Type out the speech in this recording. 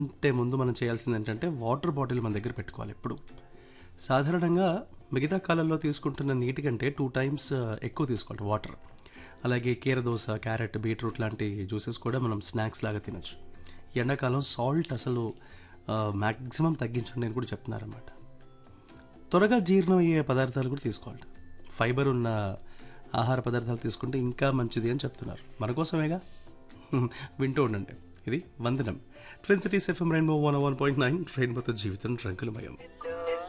అంటే ముందు మనం చేయాల్సింది ఏంటంటే వాటర్ బాటిల్ మన దగ్గర పెట్టుకోవాలి ఎప్పుడు సాధారణంగా మిగతా కాలంలో తీసుకుంటున్న నీటి కంటే టూ టైమ్స్ ఎక్కువ తీసుకోవాలి వాటర్ అలాగే కీరదోస క్యారెట్ బీట్రూట్ లాంటి జ్యూసెస్ కూడా మనం స్నాక్స్ లాగా తినొచ్చు ఎండాకాలం సాల్ట్ అసలు మ్యాక్సిమం తగ్గించండి అని కూడా చెప్తున్నారన్నమాట త్వరగా జీర్ణం అయ్యే పదార్థాలు కూడా తీసుకోవాలి ఫైబర్ ఉన్న ఆహార పదార్థాలు తీసుకుంటే ఇంకా మంచిది అని చెప్తున్నారు మన కోసమేగా వింటూ ఉండండి ఇది వందనం twin cities FM rainbow one one point nine రెయిన్బోతో జీవితం రంగులమయం